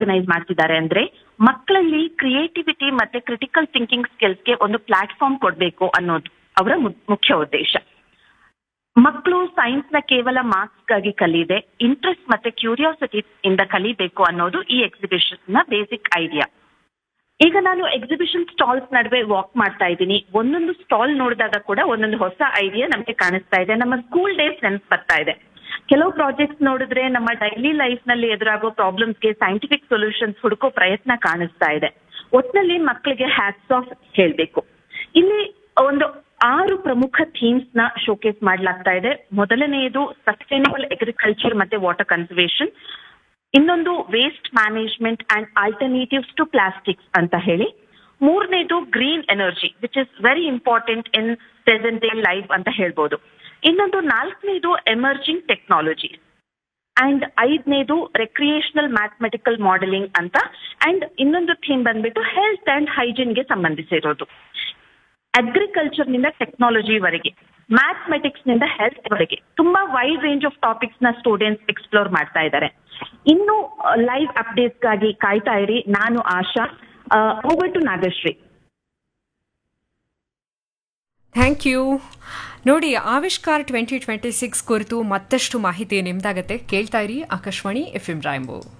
organise ಮಾಡ್ತಿದ್ದಾರೆ ಅಂದ್ರೆ ಮಕ್ಕಳಲ್ಲಿ ಕ್ರಿಯೇಟಿವಿಟಿ ಮತ್ತೆ ಕ್ರಿಟಿಕಲ್ ಥಿಂಕಿಂಗ್ ಸ್ಕಿಲ್ಸ್ಗೆ ಒಂದು ಪ್ಲಾಟ್ಫಾರ್ಮ್ ಕೊಡಬೇಕು ಅನ್ನೋದು ಅವರ ಮು- ಮುಖ್ಯ ಉದ್ದೇಶ ಮಕ್ಕಳು ಸೈನ್ಸ್ ನ ಕೇವಲ ಮಾರ್ಕ್ಸ್ ಗಾಗಿ ಕಲಿಯದೆ ಇಂಟ್ರೆಸ್ಟ್ ಮತ್ತೆ ಕ್ಯೂರಿಯಾಸಿಟಿ ಇಂದ ಕಲಿಬೇಕು ಅನ್ನೋದು ಈ ಎಕ್ಸಿಬಿಷನ್ ನ ಬೇಸಿಕ್ ಐಡಿಯಾ ಈಗ ನಾನು ಎಕ್ಸಿಬಿಷನ್ ಸ್ಟಾಲ್ಸ್ ನಡುವೆ ವಾಕ್ ಮಾಡ್ತಾ ಇದ್ದೀನಿ ಒಂದೊಂದು ಸ್ಟಾಲ್ ನೋಡಿದಾಗ ಕೂಡ ಒಂದೊಂದು ಹೊಸ ಐಡಿಯಾ ನಮಗೆ ಕಾಣಿಸ್ತಾ ಇದೆ ನಮ್ಮ ಸ್ಕೂಲ್ ಡೇಸ್ ನೆನ್ಪು ಬರ್ತಾ ಇದೆ ಕೆಲವು ಪ್ರಾಜೆಕ್ಟ್ಸ್ ನೋಡಿದ್ರೆ ನಮ್ಮ ಡೈಲಿ ಲೈಫ್ ನಲ್ಲಿ ಎದುರಾಗೋ ಪ್ರಾಬ್ಲಮ್ಸ್ಗೆ ಸೈಂಟಿಫಿಕ್ ಸೊಲ್ಯೂಷನ್ಸ್ ಹುಡುಕೋ ಪ್ರಯತ್ನ ಕಾಣಿಸ್ತಾ ಇದೆ ಒಟ್ನಲ್ಲಿ ಮಕ್ಕಳಿಗೆ ಹ್ಯಾಟ್ಸ್ ಆಫ್ ಹೇಳ್ಬೇಕು ಇಲ್ಲಿ ಒಂದು ಆರು ಪ್ರಮುಖ ಥೀಮ್ಸ್ ನ ಶೋಕೇಸ್ ಮಾಡಲಾಗ್ತಾ ಇದೆ ಮೊದಲನೆಯದು ಸಸ್ಟೈನಬಲ್ ಅಗ್ರಿಕಲ್ಚರ್ ಮತ್ತೆ ವಾಟರ್ ಕನ್ಸರ್ವೇಷನ್ ಇನ್ನೊಂದು waste management and alternatives to plastics ಅಂತ ಹೇಳಿ ಮೂರನೇದು green energy which is very important in present day life ಅಂತ ಹೇಳ್ಬೋದು ಇನ್ನೊಂದು ನಾಲ್ಕನೇದು ಎಮರ್ಜಿಂಗ್ ಟೆಕ್ನಾಲಜಿ ಅಂಡ್ ಐದನೇದು ರೆಕ್ರಿಯೇಷನಲ್ ಮ್ಯಾಥಮೆಟಿಕಲ್ ಮಾಡೆಲಿಂಗ್ ಅಂತ ಅಂಡ್ ಇನ್ನೊಂದು ಥೀಮ್ ಬಂದ್ಬಿಟ್ಟು ಹೆಲ್ತ್ ಅಂಡ್ ಹೈಜೀನ್ಗೆ ಸಂಬಂಧಿಸಿರೋದು ಅಗ್ರಿಕಲ್ಚರ್ ನಿಂದ ಟೆಕ್ನಾಲಜಿ ವರೆಗೆ ಮ್ಯಾಥಮೆಟಿಕ್ಸ್ ನಿಂದ ಹೆಲ್ತ್ ವರೆಗೆ ತುಂಬಾ ವೈಡ್ ರೇಂಜ್ ಆಫ್ ಟಾಪಿಕ್ಸ್ ನ ಸ್ಟೂಡೆಂಟ್ಸ್ ಎಕ್ಸ್ಪ್ಲೋರ್ ಮಾಡ್ತಾ ಇದ್ದಾರೆ ಇನ್ನು ಲೈವ್ ಅಪ್ಡೇಟ್ಸ್ ಗಾಗಿ ಕಾಯ್ತಾ ಇರಿ ನಾನು Asha over to Nagashri thank you ನೋಡಿ ಆವಿಷ್ಕಾರ ಟ್ವೆಂಟಿ ಟ್ವೆಂಟಿ ಸಿಕ್ಸ್ ಕುರಿತು ಮತ್ತಷ್ಟು ಮಾಹಿತಿ ನಿಮ್ದಾಗತ್ತೆ ಕೇಳ್ತಾ ಇರಿ ಆಕಾಶವಾಣಿ ಎಫ್ ಎಂ ರಾಯಂಬು